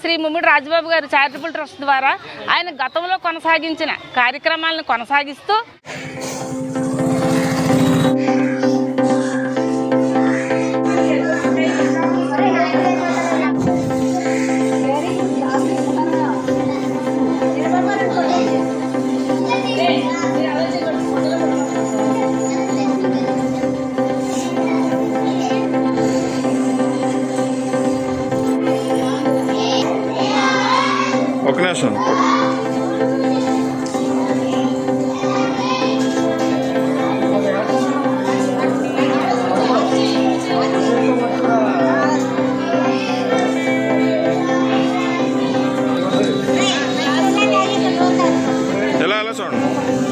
శ్రీ ముమ్మిడి రాజబాబు గారు charitable trust ద్వారా ఆయన గతంలో కొనసాగించిన కార్యక్రమాలను కొనసాగిస్తూ ఒక నిమిషం ఎలా ఎలా చూడండి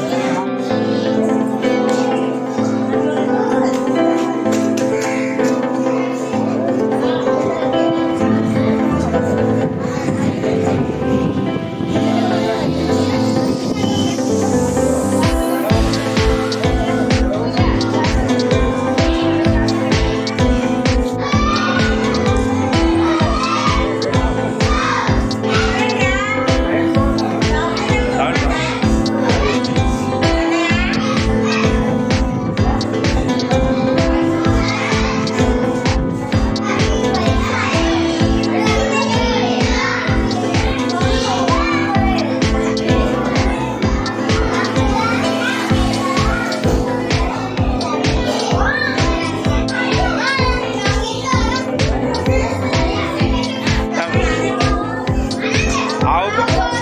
ఆవు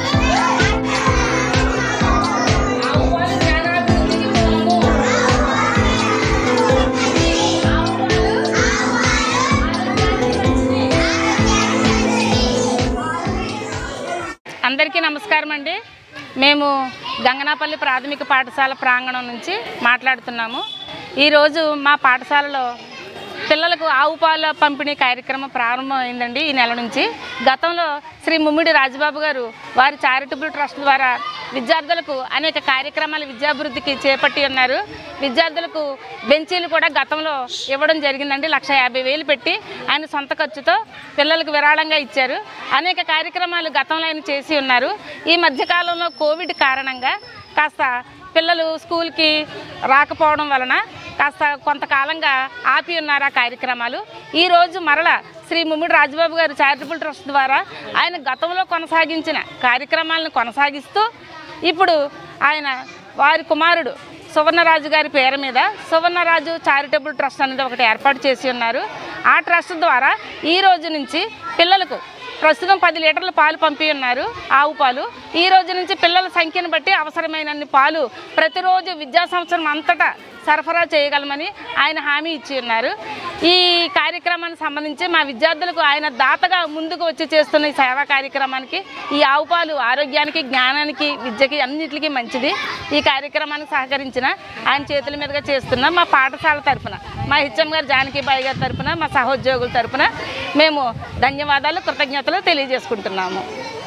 అందరికీ నమస్కారం అండి మేము గంగనాపల్లి ప్రాథమిక పాఠశాల ప్రాంగణం నుంచి మాట్లాడుతున్నాము ఈరోజు మా పాఠశాలలో పిల్లలకు ఆవు పాల పంపిణీ కార్యక్రమం ప్రారంభమైందండి ఈ నెల నుంచి గతంలో శ్రీ ముమ్మిడి రాజబాబు గారు వారి చారిటబుల్ ట్రస్ట్ ద్వారా విద్యార్థులకు అనేక కార్యక్రమాలు విద్యాభివృద్ధికి చేపట్టి ఉన్నారు విద్యార్థులకు బెంచీలు కూడా గతంలో ఇవ్వడం జరిగిందండి లక్ష యాభై వేలు పెట్టి ఆయన సొంత ఖర్చుతో పిల్లలకు విరాళంగా ఇచ్చారు అనేక కార్యక్రమాలు గతంలో ఆయన చేసి ఉన్నారు ఈ మధ్యకాలంలో కోవిడ్ కారణంగా కాస్త పిల్లలు స్కూల్కి రాకపోవడం వలన కాస్త కొంతకాలంగా ఆపి ఉన్నారు ఆ కార్యక్రమాలు ఈరోజు మరల శ్రీ ముమ్మిడి రాజబాబు గారు చారిటబుల్ ట్రస్ట్ ద్వారా ఆయన గతంలో కొనసాగించిన కార్యక్రమాలను కొనసాగిస్తూ ఇప్పుడు ఆయన వారి కుమారుడు సువర్ణరాజు గారి పేరు మీద సువర్ణరాజు చారిటబుల్ ట్రస్ట్ అనేది ఒకటి ఏర్పాటు చేసి ఉన్నారు ఆ ట్రస్ట్ ద్వారా ఈ రోజు నుంచి పిల్లలకు ప్రస్తుతం పది లీటర్ల పాలు పంపి ఉన్నారు ఆవు పాలు ఈ రోజు నుంచి పిల్లల సంఖ్యను బట్టి అవసరమైనన్ని పాలు ప్రతిరోజు విద్యా సంవత్సరం అంతటా సరఫరా చేయగలమని ఆయన హామీ ఇచ్చి ఉన్నారు ఈ కార్యక్రమానికి సంబంధించి మా విద్యార్థులకు ఆయన దాతగా ముందుకు వచ్చి చేస్తున్న ఈ సేవా కార్యక్రమానికి ఈ ఆవు పాలు ఆరోగ్యానికి జ్ఞానానికి విద్యకి అన్నిటికీ మంచిది ఈ కార్యక్రమానికి సహకరించిన ఆయన చేతుల మీదుగా చేస్తున్న మా పాఠశాల తరపున మా హెచ్ఎం గారు జానకిబాయి గారి తరపున మా సహోద్యోగుల తరపున మేము ధన్యవాదాలు కృతజ్ఞతలు తెలియజేసుకుంటున్నాము